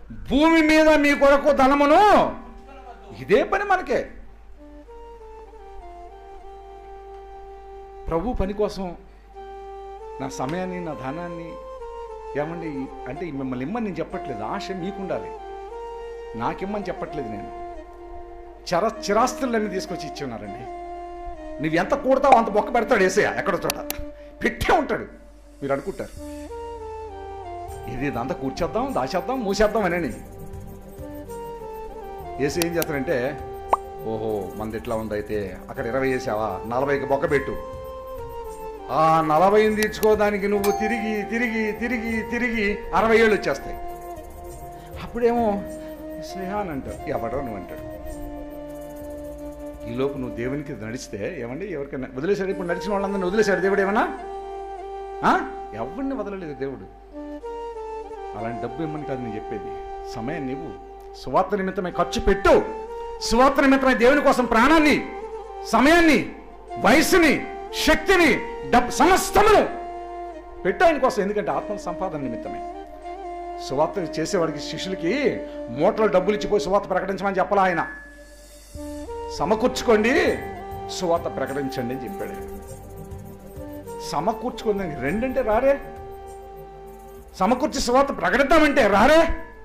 భూమి మీద మీ కొరకు ధనమును ఇదే పని మనకే ప్రభు పని కోసం నా సమయాన్ని నా ధనాన్ని ఏమండి అంటే మిమ్మల్ని ఇమ్మని నేను చెప్పట్లేదు ఆశ మీకుండాలి నాకిమ్మని చెప్పట్లేదు నేను చర చిరాస్తులన్నీ తీసుకొచ్చి ఇచ్చి ఉన్నారండి నువ్వు ఎంత కూడతావో అంత బొక్క పెడతాడు వేసేయ ఎక్కడో చోట పెట్టే ఉంటాడు మీరు అనుకుంటారు ఇది ఇదంతా కూర్చేద్దాం దాచేద్దాం మూసేద్దాం అని వేసి ఏం చేస్తాడంటే ఓహో మంది ఎట్లా ఉందైతే అక్కడ ఇరవై వేసావా నలభైకి బొక్క పెట్టు ఆ నలభైని తీర్చుకోవడానికి నువ్వు తిరిగి తిరిగి తిరిగి తిరిగి అరవై ఏళ్ళు వచ్చేస్తాయి అప్పుడేమో స్నేహాన్ అంటాడు ఎవడో నువ్వు అంటాడు ఈలోపు నువ్వు దేవునికి నడిస్తే ఏమండి ఎవరికైనా వదిలేశాడు ఇప్పుడు నడిచిన వాళ్ళందరినీ వదిలేశాడు దేవుడు ఏమన్నా ఆ? ఎవరిని వదలలేదు దేవుడు అలాంటి డబ్బు ఇమ్మని కాదు నేను చెప్పేది సమయాన్ని ఇవ్వు సువార్త నిమిత్తమై ఖర్చు పెట్టు సువార్త నిమిత్తమై దేవుని కోసం ప్రాణాన్ని సమయాన్ని వయసుని శక్తిని డబ్బు సమస్తమును పెట్టు ఆయన కోసం ఎందుకంటే ఆత్మ సంపాదన నిమిత్తమే సువార్త చేసేవాడికి శిష్యులకి మూటలో డబ్బులు ఇచ్చిపోయి సువార్త ప్రకటించమని చెప్పాలా ఆయన సమకూర్చుకోండి సువార్త ప్రకటించండి అని చెప్పాడు ఆయన. సమకూర్చుకుందానికి రెండంటే రారే సమకూర్చి సువార్త ప్రకటిద్దామంటే రారే